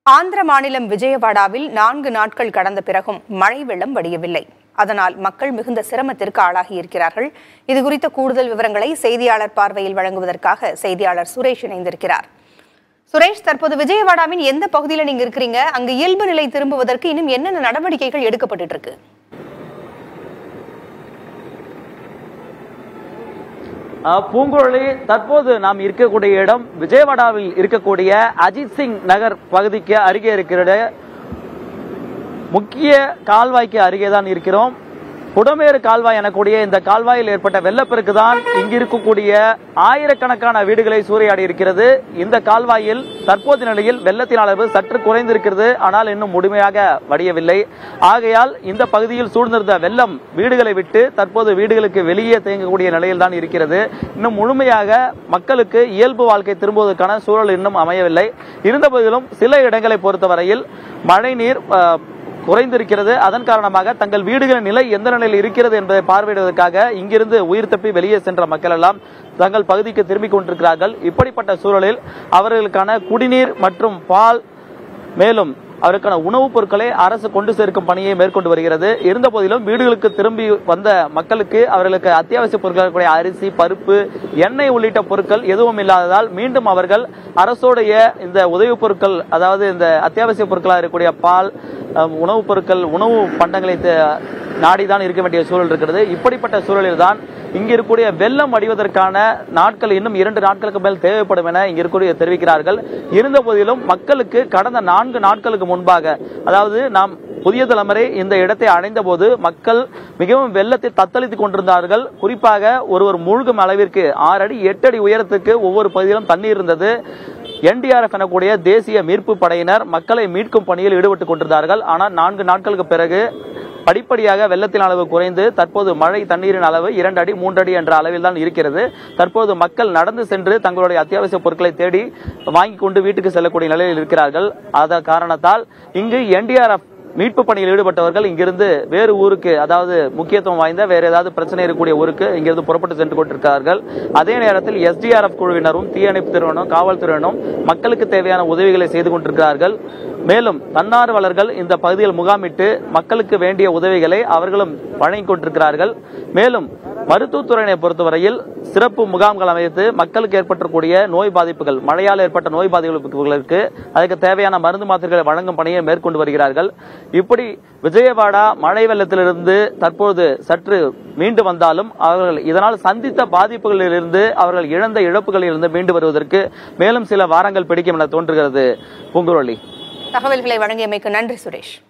ஆந்திர மாநிலம் விஜயவாடாவில் நான்கு நாட்கள் கடந்த பிறகும் மழை வெள்ளம் வடியவில்லை அதனால் மக்கள் மிகுந்த சிரமத்திற்கு ஆளாகி இருக்கிறார்கள் இது குறித்த கூடுதல் விவரங்களை செய்தியாளர் பார்வையில் வழங்குவதற்காக செய்தியாளர் சுரேஷ் இணைந்திருக்கிறார் சுரேஷ் தற்போது விஜயவாடாவின் எந்த பகுதியில் நீங்க இருக்கிறீங்க அங்கு இயல்பு நிலை திரும்புவதற்கு இன்னும் என்னென்ன நடவடிக்கைகள் எடுக்கப்பட்டு இருக்கு அஹ், பூங்குழலி தற்போது நாம் இருக்கக்கூடிய இடம் விஜயவாடாவில் இருக்கக்கூடிய அஜித் சிங் நகர் பகுதிக்கு அருகே இருக்கிற முக்கிய கால்வாய்க்கு அருகே தான் இருக்கிறோம் புடமேறு கால்வாய் எனக்கூடிய இந்த கால்வாயில் ஏற்பட்ட வெள்ளப்பெருக்கு தான் இங்கு இருக்கக்கூடிய ஆயிரக்கணக்கான வீடுகளை சூறையாடி இருக்கிறது இந்த கால்வாயில் தற்போது நிலையில் வெள்ளத்தின் அளவு சற்று குறைந்திருக்கிறது ஆனால் இன்னும் முழுமையாக வடியவில்லை ஆகையால் இந்த பகுதியில் சூழ்ந்திருந்த வெள்ளம் வீடுகளை விட்டு தற்போது வீடுகளுக்கு வெளியே தேங்கக்கூடிய நிலையில் தான் இருக்கிறது இன்னும் முழுமையாக மக்களுக்கு இயல்பு வாழ்க்கை திரும்புவதற்கான சூழல் இன்னும் அமையவில்லை இருந்த போதிலும் சில இடங்களை பொறுத்தவரையில் மழைநீர் அஹ், குறைந்திருக்கிறது அதன் காரணமாக தங்கள் வீடுகளின் நிலை எந்த நிலையில் இருக்கிறது என்பதை பார்வையிடுவதற்காக இங்கிருந்து உயிர் தப்பி வெளியே சென்ற மக்கள் எல்லாம் தங்கள் பகுதிக்கு திரும்பிக் கொண்டிருக்கிறார்கள் இப்படிப்பட்ட சூழலில் அவர்களுக்கான குடிநீர் மற்றும் பால் மேலும் அவருக்கான உணவுப் பொருட்களை அரசு கொண்டு சேர்க்கும் பணியை மேற்கொண்டு வருகிறது இருந்த போதிலும் வீடுகளுக்கு திரும்பி வந்த மக்களுக்கு அவர்களுக்கு அத்தியாவசிய பொருட்கள் கூடிய அரிசி பருப்பு எண்ணெய் உள்ளிட்ட பொருட்கள் எதுவும் இல்லாததால் மீண்டும் அவர்கள் அரசோடைய இந்த உதவிப் பொருட்கள் அதாவது இந்த அத்தியாவசிய பொருட்களாக இருக்கக்கூடிய பால் அஹ், உணவுப் பொருட்கள் உணவு பண்டங்களை தே- நாடிதான் இருக்க வேண்டிய சூழல் இருக்கிறது இப்படிப்பட்ட சூழலில் தான் இங்க இருக்கக்கூடிய வெள்ளம் அடிவதற்கான நாட்கள் இன்னும் இரண்டு நாட்களுக்கு மேல் தேவைப்படும் என இங்க இருக்கக்கூடிய தெரிவிக்கிறார்கள் இருந்த போதிலும் மக்களுக்கு கடந்த நான்கு நாட்களுக்கு முன்பாக அதாவது நாம் புதிய தலைமுறை இந்த இடத்தை அடைந்த போது மக்கள் மிகவும் வெள்ளத்தில் தத்தளித்துக் கொண்டிருந்தார்கள் குறிப்பாக ஒருவர் மூழ்கும் அளவிற்கு ஆறு அடி எட்டு அடி உயரத்துக்கு ஒவ்வொரு பகுதியிலும் தண்ணீர் இருந்தது என்டிஆர்எஃப் எனக்கூடிய தேசிய மீட்பு படையினர் மக்களை மீட்கும் பணியில் ஈடுபட்டுக் கொண்டிருந்தார்கள் ஆனால் நான்கு நாட்களுக்கு பிறகு படிப்படியாக வெள்ளத்தின் அளவு குறைந்து தற்போது மழை தண்ணீரின் அளவு இரண்டு அடி மூன்று அடி என்ற அளவில் தான் இருக்கிறது தற்போது மக்கள் நடந்து சென்று தங்களுடைய அத்தியாவசிய பொருட்களை தேடி வாங்கி கொண்டு வீட்டுக்கு செல்லக்கூடிய நிலையில் இருக்கிறார்கள் அத காரணத்தால் இங்கு என்டிஆர்எஃப் மீட்பு பணியில் ஈடுபட்டவர்கள் இங்கிருந்து வேறு ஊருக்கு அதாவது முக்கியத்துவம் வாய்ந்த வேற ஏதாவது பிரச்சனை இருக்கக்கூடிய ஊருக்கு இங்கிருந்து புறப்பட்டு சென்று கொண்டிருக்கிறார்கள் அதே நேரத்தில் எஸ்டிஆர்எஃப் குழுவினரும் தீயணைப்பு துறையினரும் காவல்துறையினரும் மக்களுக்கு தேவையான உதவிகளை செய்து கொண்டிருக்கிறார்கள் மேலும் தன்னார்வலர்கள் இந்த பகுதியில் முகாமிட்டு மக்களுக்கு வேண்டிய உதவிகளை அவர்களும் வழங்கிக் கொண்டிருக்கிறார்கள் மேலும் மருத்துவத்துறையினை பொறுத்தவரையில் சிறப்பு முகாம்கள் அமைத்து மக்களுக்கு ஏற்பட்டக்கூடிய நோய் பாதிப்புகள் மழையால் ஏற்பட்ட நோய் பாதிப்புகளுக்கு அதுக்கு தேவையான மருந்து மாத்திரைகளை வழங்கும் பணியை மேற்கொண்டு வருகிறார்கள் இப்படி விஜயவாடா மழை வெள்ளத்திலிருந்து தற்போது சற்று மீண்டு வந்தாலும் அவர்கள் இதனால் சந்தித்த பாதிப்புகளிலிருந்து அவர்கள் இழந்த இழப்புகளிலிருந்து மீண்டு வருவதற்கு மேலும் சில வாரங்கள் பிடிக்கும் என தோன்றுகிறது பூங்குழலி தகவல்களை வழங்கியமைக்கு நன்றி சுரேஷ்